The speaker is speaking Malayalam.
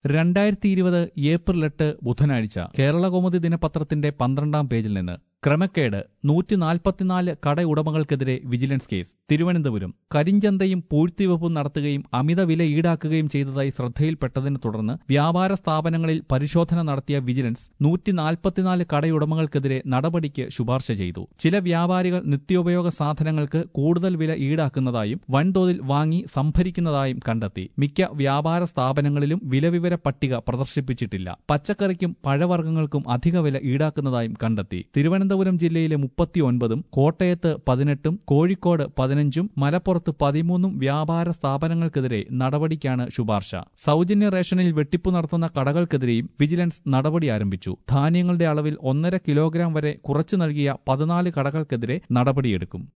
രണ്ടായിരത്തി ഇരുപത് ഏപ്രിൽ എട്ട് ബുധനാഴ്ച കേരളകൗമുദി ദിനപത്രത്തിന്റെ പന്ത്രണ്ടാം പേജിൽ നിന്ന് ക്രമക്കേട് നൂറ്റി നാൽപ്പത്തിനാല് കടയുടമകൾക്കെതിരെ വിജിലൻസ് കേസ് തിരുവനന്തപുരം കരിഞ്ചന്തയും പൂഴ്ത്തിവെപ്പും നടത്തുകയും അമിത വില ഈടാക്കുകയും ചെയ്തതായി ശ്രദ്ധയിൽപ്പെട്ടതിനെ തുടർന്ന് വ്യാപാര സ്ഥാപനങ്ങളിൽ പരിശോധന നടത്തിയ വിജിലൻസ് നൂറ്റി നാൽപ്പത്തിനാല് കടയുടമകൾക്കെതിരെ നടപടിക്ക് ശുപാർശ ചെയ്തു ചില വ്യാപാരികൾ നിത്യോപയോഗ സാധനങ്ങൾക്ക് കൂടുതൽ വില ഈടാക്കുന്നതായും വൻതോതിൽ വാങ്ങി സംഭരിക്കുന്നതായും കണ്ടെത്തി മിക്ക വ്യാപാര സ്ഥാപനങ്ങളിലും വിലവിവര പട്ടിക പ്രദർശിപ്പിച്ചിട്ടില്ല പച്ചക്കറിക്കും പഴവർഗ്ഗങ്ങൾക്കും അധിക വില ഈടാക്കുന്നതായും കണ്ടെത്തി തിരുവനന്തപുരം ജില്ലയിലെ മുപ്പത്തിയൊൻപതും കോട്ടയത്ത് പതിനെട്ടും കോഴിക്കോട് പതിനഞ്ചും മലപ്പുറത്ത് പതിമൂന്നും വ്യാപാര സ്ഥാപനങ്ങൾക്കെതിരെ നടപടിക്കാണ് ശുപാർശ സൗജന്യ റേഷനിൽ വെട്ടിപ്പ് നടത്തുന്ന കടകൾക്കെതിരെയും വിജിലൻസ് നടപടി ആരംഭിച്ചു ധാന്യങ്ങളുടെ അളവിൽ ഒന്നര കിലോഗ്രാം വരെ കുറച്ചു നൽകിയ പതിനാല് കടകൾക്കെതിരെ നടപടിയെടുക്കും